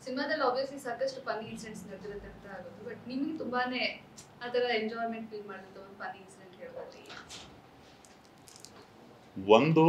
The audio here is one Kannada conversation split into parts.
ಸಿನಿಮಾದಲ್ಲಿ ಆಬ್ವಿಯಸ್ಲಿ ಸಾಕಷ್ಟು ಫನಿ ಇನ್ಸಿಡೆಂಟ್ಸ್ ನಡೆದಿರುತ್ತೆ ಅಂತ ಆಗೋದು ಬಟ್ ನಿಮ್ಗೆ ತುಂಬಾನೇ ಆ ಥರ ಎಂಜಾಯ್ಮೆಂಟ್ ಫೀಲ್ ಮಾಡಿದಂಥ ಒಂದು ಫನಿ ಇನ್ಸಿಡೆಂಟ್ ಹೇಳ್ಬೋದು ಒಂದು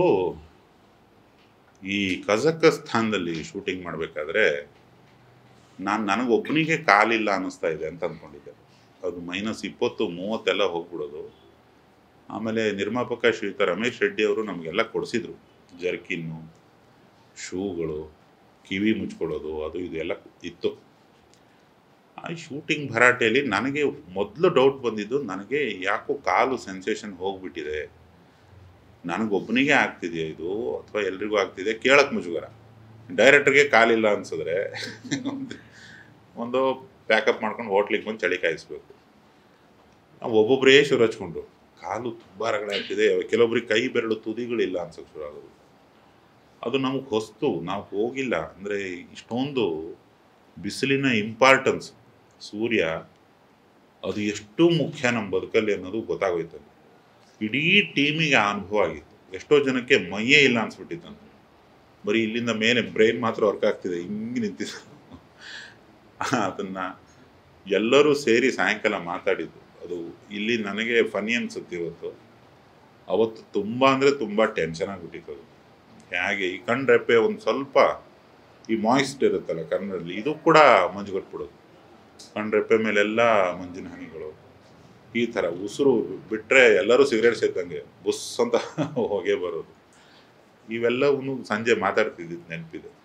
ಈ ಕಜಕಸ್ತಾನದಲ್ಲಿ ಶೂಟಿಂಗ್ ಮಾಡಬೇಕಾದ್ರೆ ನಾನು ನನಗೊಬ್ಬನಿಗೆ ಕಾಲಿಲ್ಲ ಅನ್ನಿಸ್ತಾ ಇದೆ ಅಂತ ಅಂದ್ಕೊಂಡಿದ್ದೆ ಅದು ಮೈನಸ್ ಇಪ್ಪತ್ತು ಮೂವತ್ತೆಲ್ಲ ಹೋಗ್ಬಿಡೋದು ಆಮೇಲೆ ನಿರ್ಮಾಪಕ ಶ್ರೀಯುತ ರಮೇಶ್ ರೆಡ್ಡಿ ಅವರು ನಮಗೆಲ್ಲ ಕೊಡಿಸಿದ್ರು ಜರ್ಕಿನ್ನು ಶೂಗಳು ಕಿವಿ ಮುಚ್ಕೊಳ್ಳೋದು ಅದು ಇದು ಎಲ್ಲ ಇತ್ತು ಆ ಶೂಟಿಂಗ್ ಭರಾಟೆಯಲ್ಲಿ ನನಗೆ ಮೊದಲು ಡೌಟ್ ಬಂದಿದ್ದು ನನಗೆ ಯಾಕೋ ಕಾಲು ಸೆನ್ಸೇಷನ್ ಹೋಗ್ಬಿಟ್ಟಿದೆ ನನಗೊಬ್ಬನಿಗೆ ಆಗ್ತಿದೆಯಾ ಇದು ಅಥವಾ ಎಲ್ರಿಗೂ ಆಗ್ತಿದೆ ಕೇಳಕ್ಕೆ ಮುಜುಗರ ಡೈರೆಕ್ಟರ್ಗೆ ಕಾಲಿಲ್ಲ ಅನ್ಸಿದ್ರೆ ಒಂದು- ಒಂದು ಪ್ಯಾಕಪ್ ಮಾಡ್ಕೊಂಡು ಹೋಟ್ಲಿಗೆ ಬಂದು ಚಳಿ ಕಾಯಿಸ್ಬೇಕು ನಾವು ಒಬ್ಬೊಬ್ಬರೇ ಶುರು ಹಚ್ಕೊಂಡು ಕಾಲು ತುಂಬ ರಗಡಾಗ್ತಿದೆ ಕೆಲವೊಬ್ರಿಗೆ ಕೈ ಬೆರಳು ತುದಿಗಳಿಲ್ಲ ಅನ್ಸೋಕೆ ಶುರು ಆಗೋದು ಅದು ನಮಗೆ ಹೊಸ್ತು ನಾವು ಹೋಗಿಲ್ಲ ಅಂದರೆ ಇಷ್ಟೊಂದು ಬಿಸಿಲಿನ ಇಂಪಾರ್ಟೆನ್ಸ್ ಸೂರ್ಯ ಅದು ಎಷ್ಟು ಮುಖ್ಯ ನಮ್ಮ ಬದುಕಲ್ಲಿ ಅನ್ನೋದು ಗೊತ್ತಾಗೋಯ್ತು ಅಲ್ಲಿ. ಇಡೀ ಟೀಮಿಗೆ ಆ ಅನುಭವ ಆಗಿತ್ತು ಎಷ್ಟೋ ಜನಕ್ಕೆ ಮೈಯೇ ಇಲ್ಲ ಅನ್ಸ್ಬಿಟ್ಟಿತ್ತಂತೆ ಬರೀ ಇಲ್ಲಿಂದ ಮೇಲೆ ಬ್ರೈನ್ ಮಾತ್ರ ವರ್ಕ್ ಆಗ್ತಿದೆ ಹಿಂಗೆ ನಿಂತಿದ್ದು ಅದನ್ನ ಎಲ್ಲರೂ ಸೇರಿ ಸಾಯಂಕಾಲ ಮಾತಾಡಿದ್ದು ಅದು ಇಲ್ಲಿ ನನಗೆ ಫನಿ ಅನ್ಸುತ್ತೆ ಇವತ್ತು ಅವತ್ತು ತುಂಬ ಅಂದರೆ ತುಂಬ ಟೆನ್ಷನ್ ಆಗಿಬಿಟ್ಟಿತ್ತು ಅದು ಹೇಗೆ ಈ ಕಣ್ರೆಪ್ಪೆ ಒಂದು ಸ್ವಲ್ಪ ಈ ಮಾಯಿಸ್ಟ್ ಇರುತ್ತಲ್ಲ ಕನ್ನಡದಲ್ಲಿ ಇದು ಕೂಡ ಮಂಜುಗಟ್ಬಿಡೋದು ಕಣ್ರೆಪ್ಪೆ ಮೇಲೆಲ್ಲ ಮಂಜಿನ ಹನಿಗಳು ಈ ಥರ ಉಸಿರು ಬಿಟ್ಟರೆ ಎಲ್ಲರೂ ಸಿಗರೇಟ್ ಸೇದ್ದಂಗೆ ಬುಸ್ ಅಂತ ಹೊಗೆ ಬರೋದು ಇವೆಲ್ಲವನ್ನು ಸಂಜೆ ಮಾತಾಡ್ತಿದ್ದಿದ್ದು ನೆನಪಿದೆ